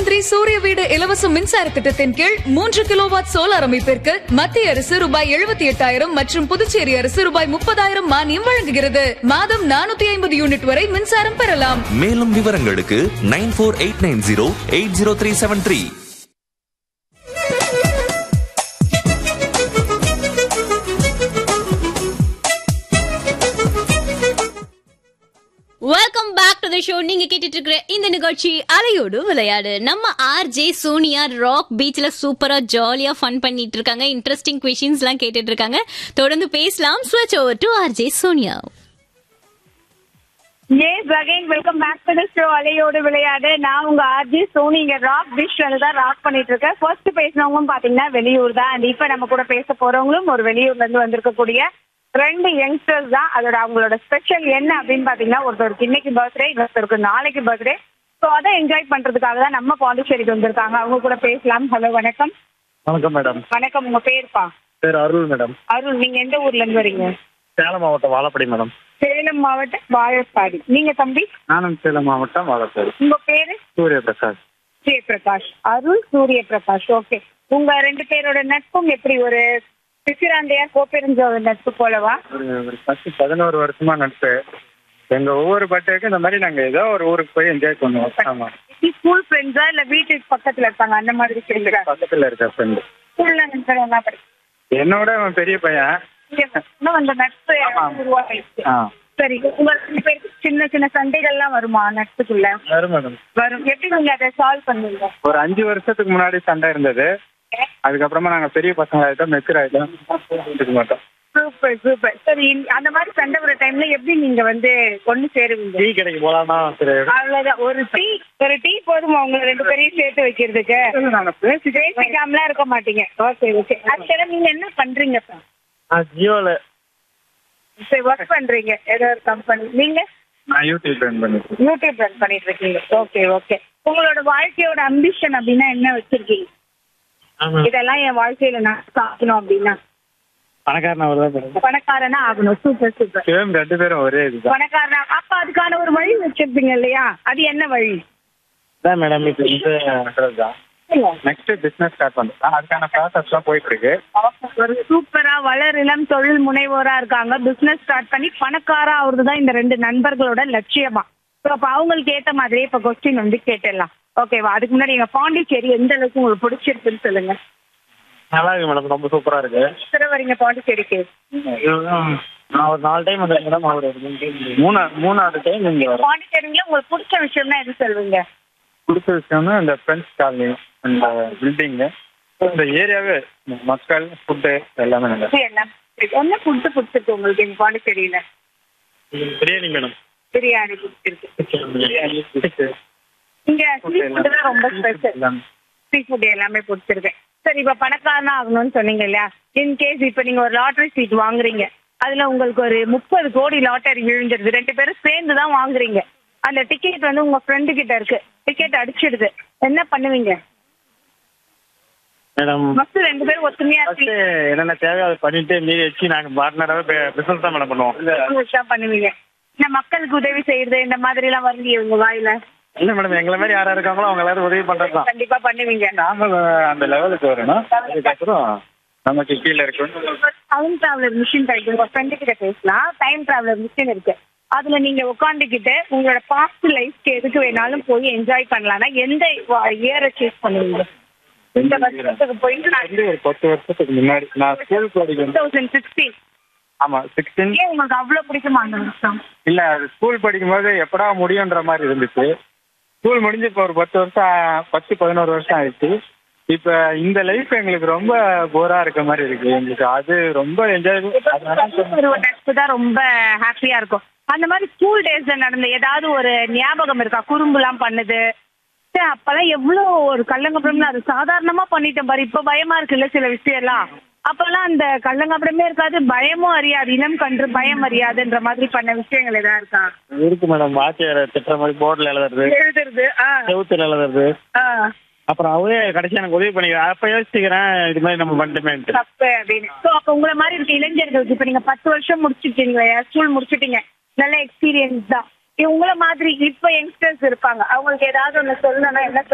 மந்திரி சூரிய வீடு இலவச மின்சார திட்டத்தின் கீழ் மூன்று கிலோவாட் சோலார் அமைப்பிற்கு மத்திய அரசு ரூபாய் எழுபத்தி எட்டாயிரம் மற்றும் புதுச்சேரி அரசு ரூபாய் முப்பதாயிரம் மானியம் வழங்குகிறது மாதம் நானூத்தி ஐம்பது யூனிட் வரை மின்சாரம் பெறலாம் மேலும் விவரங்களுக்கு nine four eight nine zero eight zero three seven three welcome back to the show நீங்க கேட்டுட்டு இருக்கிற இந்த நிகழ்ச்சி அலையோடு விளையாடு நம்ம ஆர் ஜே சோனியா ராக் பீச்ல சூப்பரா ஜாலியா ஃபன் பண்ணிட்டு இருக்காங்க இன்ட்ரெஸ்டிங் கொஷின்ஸ் எல்லாம் கேட்டுட்டு இருக்காங்க தொடர்ந்து பேசலாம் ஸ்விட்ச் over to R J Sonia yes again welcome back to the show அலையோடு விளையாடு நான் உங்க ஆர்ஜி சோனி இங்க ராக் பீச்ல தான் ராக் பண்ணிட்டு இருக்கேன் ஃபர்ஸ்ட் பேசினவங்களும் பாத்தீங்கன்னா வெளியூர் தான் அண்ட் இப்ப நம்ம கூட பேச போறவங்களும் ஒரு வெளியூர்ல இருந்து வந்திருக்கக்கூடிய ரெண்டு யங்ஸ்டர்ஸ் தான் அதோட அவங்களோட ஸ்பெஷல் என்ன அப்படின்னு பாத்தீங்கன்னா ஒருத்தருக்கு இன்னைக்கு பர்த்டே இன்னொருத்தருக்கு நாளைக்கு பர்த்டே ஸோ அதை என்ஜாய் பண்றதுக்காக தான் நம்ம பாண்டிச்சேரிக்கு வந்திருக்காங்க அவங்க கூட பேசலாம் ஹலோ வணக்கம் வணக்கம் மேடம் வணக்கம் உங்க பேருப்பா பேர் அருள் மேடம் அருண் நீங்க எந்த ஊர்ல இருந்து வரீங்க சேலம் மாவட்டம் வாழப்படி மேடம் சேலம் மாவட்டம் வாழப்பாடி நீங்க தம்பி நானும் சேலம் மாவட்டம் வாழப்படி உங்க பேரு சூரிய பிரசாத் சூரிய பிரகாஷ் அருள் சூரிய பிரகாஷ் ஓகே உங்க ரெண்டு பேரோட நட்பும் எப்படி ஒரு பிசிராந்தையா கோப்பெருஞ்சோட நட்பு போலவா ஒரு ஒரு பத்து பதினோரு வருஷமா நட்பு எங்க ஒவ்வொரு பர்த்டேக்கும் இந்த மாதிரி நாங்க ஏதோ ஒரு ஊருக்கு போய் என்ஜாய் பண்ணுவோம் ஆமா ஸ்கூல் ஃப்ரெண்ட்ஸா இல்ல வீட்டுக்கு பக்கத்துல இருப்பாங்க அந்த மாதிரி ஃப்ரெண்ட்ஸா பக்கத்துல இருக்க ஃப்ரெண்டு ஸ்கூல்ல நண்பர்களா படிக்க என்னோட அவன் பெரிய பையன் இன்னும் அந்த நட்பு ஆமா. உருவாயிடுச்சு ஆ சரி உங்க ரெண்டு பேருக்கு சின்ன சின்ன சண்டைகள்லாம் வருமா நட்புக்குள்ள வரும் மேடம் வரும் எப்படி நீங்க அதை சால்வ் பண்ணுவீங்க ஒரு அஞ்சு வருஷத்துக்கு முன்னாடி சண்டை இருந்தது அதுக்கப்புறமா நாங்க பெரிய பசங்க ஆயிட்டோம் மெச்சூர் ஆயிட்டோம் இருக்க மாட்டோம் சூப்பர் சூப்பர் சரி இந்த- அந்த மாதிரி சண்டை வர டைம்ல எப்படி நீங்க வந்து ஒண்ணு சேருவீங்க டீ கடைக்கு போலாமா சரி அவ்வளவுதான் ஒரு டீ ஒரு டீ போதுமா உங்க ரெண்டு பேரையும் சேர்த்து வைக்கிறதுக்கு நாங்க பேசி பேசிக்காமலாம் இருக்க மாட்டீங்க ஓகே ஓகே ஆக்சுவலா நீங்க என்ன பண்றீங்க இப்ப? ஜியோல சரி ஒர்க் பண்றீங்க ஏதோ ஒரு கம்பெனி நீங்க நான் யூடியூப் ரன் பண்ணிருக்கேன் யூடியூப் ரன் பண்ணிட்டு இருக்கீங்க ஓகே ஓகே உங்களோட வாழ்க்கையோட அம்பிஷன் அப்படின்னா என்ன வச்சிருக்கீங்க இதெல்லாம் என் வாழ்க்கையில நான் சாப்பிடணும் அப்படின்னா பணக்காரன் அவர் தான் மேடம் பணக்காரனா ஆகணும் சூப்பர் சூப்பர் சேம் ரெண்டு பேரும் ஒரே இதுதான் பணக்காரனா அப்ப அதுக்கான ஒரு வழி வச்சிருப்பீங்க இல்லையா அது என்ன வழி அதான் மேடம் இப்போ இந்த தான் நெக்ஸ்ட் பிசினஸ் ஸ்டார்ட் பண்ணுறோம் அதுக்கான ப்ராசஸ்லாம் போயிட்டு இருக்கு ஒரு சூப்பரா வளர் இளம் தொழில் முனைவோரா இருக்காங்க பிசினஸ் ஸ்டார்ட் பண்ணி பணக்காரா ஆகுறது தான் இந்த ரெண்டு நண்பர்களோட லட்சியமா ஸோ அப்ப அவங்களுக்கு ஏத்த மாதிரியே இப்ப கொஸ்டின் வந்து கேட்டுடலாம் ஓகேவா அதுக்கு முன்னாடி எங்க பாண்டிச்சேரி எந்த அளவுக்கு உங்களுக்கு பிடிச்சிருக்குன்னு சொல்லுங்க நல்லா இருக்கு மேடம் ரொம்ப சூப்பரா இருக்கு எத்தனை வரீங்க பாண்டிச்சேரிக்கு நான் ஒரு நாலு டைம் வந்தேன் மேடம் அவர் மூணா மூணாவது டைம் இங்க வரும் பாண்டிச்சேரியில உங்களுக்கு பிடிச்ச விஷயம்னா எது சொல்லுவீங்க பிடிச்ச விஷயம்னா இந்த ஃப்ரெண்ட்ஸ் காலனி அந்த பில்டிங்கு இந்த ஏரியாவே இந்த மக்கள் ஃபுட்டு எல்லாமே நல்லா இது என்ன என்ன ஃபுட்டு பிடிச்சிருக்கு உங்களுக்கு எங்க பாண்டிச்சேரியில பிரியாணி மேடம் பிரியாணி பிடிச்சிருக்கு இங்க சீ ஃபுட்டு தான் ரொம்ப ஸ்பெஷல் சீ ஃபுட் எல்லாமே பிடிச்சிருக்கு சரி இப்ப பணக்காரனா ஆகணும்னு சொன்னீங்க இல்லையா இன் கேஸ் இப்ப நீங்க ஒரு லாட்டரி சீட் வாங்குறீங்க அதுல உங்களுக்கு ஒரு முப்பது கோடி லாட்டரி விழுந்துருது ரெண்டு பேரும் சேர்ந்து தான் வாங்குறீங்க அந்த டிக்கெட் வந்து உங்க ஃப்ரெண்டு கிட்ட இருக்கு டிக்கெட் அடிச்சிடுது என்ன பண்ணுவீங்க மேடம் ஃபர்ஸ்ட் ரெண்டு பேரும் ஒத்துமையா ஃபர்ஸ்ட் இருக்கீங்க என்னென்ன தேவையோ அதை பண்ணிட்டு மீதி வச்சு நாங்க பார்ட்னராகவே பிசினஸ் தான் மேடம் பண்ணுவோம் தான் பண்ணுவீங்க இந்த மக்களுக்கு உதவி செய்யறது இந்த மாதிரி எல்லாம் வரலையே உங்க வாயில இல்ல மேடம் எங்களை மாதிரி யாரா இருக்காங்களோ அவங்க எல்லாரும் உதவி பண்றது தான் கண்டிப்பா பண்ணுவீங்க நாம அந்த லெவலுக்கு வரணும் அதுக்கப்புறம் நமக்கு கீழே இருக்கணும் டைம் டிராவலர் மிஷின் கிடைக்கும் உங்க ஃப்ரெண்டு கிட்ட பேசலாம் டைம் டிராவலர் மிஷின் இருக்கு அதுல நீங்க உட்காந்துக்கிட்டு உங்களோட பாஸ்ட் லைஃப்க்கு எதுக்கு வேணாலும் போய் என்ஜாய் பண்ணலாம்னா எந்த இயரை சூஸ் பண்ணுவீங்க இந்த வருஷத்துக்கு போயிட்டு வந்து ஒரு பத்து வருஷத்துக்கு முன்னாடி நான் ஸ்கூல் படிக்கும் தௌசண்ட் சிக்ஸ்டீன் ஆமா சிக்ஸ்டீன் ஏன் உங்களுக்கு அவ்வளவு பிடிக்குமா அந்த வருஷம் இல்ல அது ஸ்கூல் படிக்கும்போது எப்படா முடியுன்ற மாதிரி இருந்துச்சு ஸ்கூல் முடிஞ்சு இப்போ ஒரு பத்து வருஷம் ஆ- பத்து பதினோரு வருஷம் ஆயிடுச்சு இப்ப இந்த லைஃப் எங்களுக்கு ரொம்ப போரா இருக்க மாதிரி இருக்கு எங்களுக்கு அது ரொம்ப என்ஜாய் ஒரு நட்பு தான் ரொம்ப ஹாப்பியா இருக்கும் அந்த மாதிரி ஸ்கூல் டேஸ்ல நடந்த ஏதாவது ஒரு ஞாபகம் இருக்கா குறும்புலாம் பண்ணுது சே, அப்பெல்லாம் எவ்வளவு ஒரு கள்ளங்கப்படம்னு அது சாதாரணமா பண்ணிட்டேன் பாரு இப்ப பயமா இருக்குல்ல சில விஷயம் எல்லாம் அப்பெல்லாம் அந்த கள்ளங்கப்படமே இருக்காது பயமும் அறியாது இனம் கன்று பயம் அறியாதுன்ற மாதிரி பண்ண விஷயங்கள் ஏதாவது இருக்கா இருக்கு மேடம் வாத்தியார் திட்டுற மாதிரி போர்டில் எழுதுறது எழுதுறது ஆ, செவுத்துல எழுதுறது ஆ, அப்புறம் அவரே கடைசி எனக்கு உதவி பண்ணிக்கிறேன் அப்ப யோசிச்சுக்கிறேன் இது மாதிரி நம்ம பண்ணிட்டோமேன்ட்டு தப்பு அப்படின்னு சோ அப்ப உங்களை மாதிரி இருக்க இளைஞர்களுக்கு இப்ப நீங்க பத்து வருஷம் முடிச்சிட்டீங்களே ஸ்கூல் முடிச்சிட்டீங்க நல்ல எக்ஸ்பீரியன்ஸ் தான் உங்களை மாதிரி இப்ப யங்ஸ்டர்ஸ் இருப்பாங்க அவங்களுக்கு ஏதாவது ஒண்ணு சொல்லணும்னா என்ன